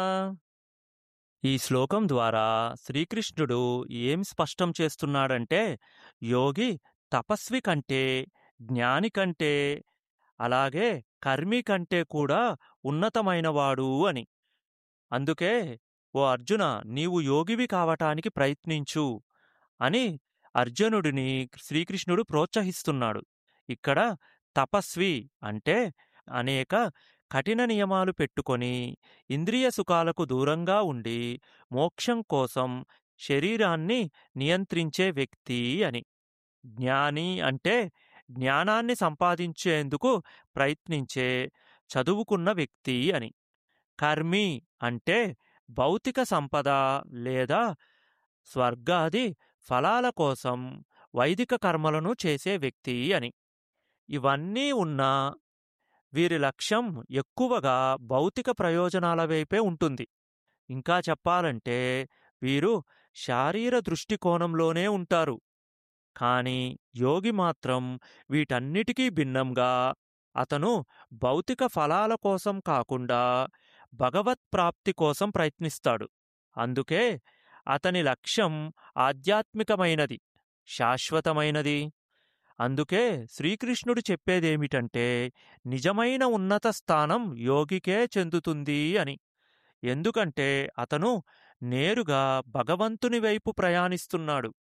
ఈ శ్లోకం ద్వారా శ్రీకృష్ణుడు ఏం స్పష్టం చేస్తున్నాడంటే యోగి తపస్వి కంటే జ్ఞాని కంటే అలాగే కర్మి కంటే కూడా ఉన్నతమైనవాడు అని అందుకే ఓ అర్జున నీవు యోగివి కావటానికి ప్రయత్నించు అని అర్జునుడిని శ్రీకృష్ణుడు ప్రోత్సహిస్తున్నాడు ఇక్కడ తపస్వి అంటే అనేక కఠిన నియమాలు పెట్టుకొని ఇంద్రియ సుఖాలకు దూరంగా ఉండి మోక్షం కోసం శరీరాన్ని నియంత్రించే వ్యక్తి అని జ్ఞాని అంటే జ్ఞానాన్ని సంపాదించేందుకు ప్రయత్నించే చదువుకున్న వ్యక్తి అని కర్మి అంటే భౌతిక సంపద లేదా స్వర్గాది ఫలాల కోసం వైదిక కర్మలను చేసే వ్యక్తి అని ఇవన్నీ ఉన్నా వీరి లక్ష్యం ఎక్కువగా భౌతిక ప్రయోజనాల వైపే ఉంటుంది ఇంకా చెప్పాలంటే వీరు శారీర దృష్టికోణంలోనే ఉంటారు కానీ యోగి మాత్రం వీటన్నిటికీ భిన్నంగా అతను భౌతిక ఫలాల కోసం కాకుండా భగవత్ ప్రాప్తి కోసం ప్రయత్నిస్తాడు అందుకే అతని లక్ష్యం ఆధ్యాత్మికమైనది శాశ్వతమైనది అందుకే శ్రీకృష్ణుడు చెప్పేదేమిటంటే నిజమైన ఉన్నత స్థానం యోగికే చెందుతుంది అని ఎందుకంటే అతను నేరుగా భగవంతుని వైపు ప్రయాణిస్తున్నాడు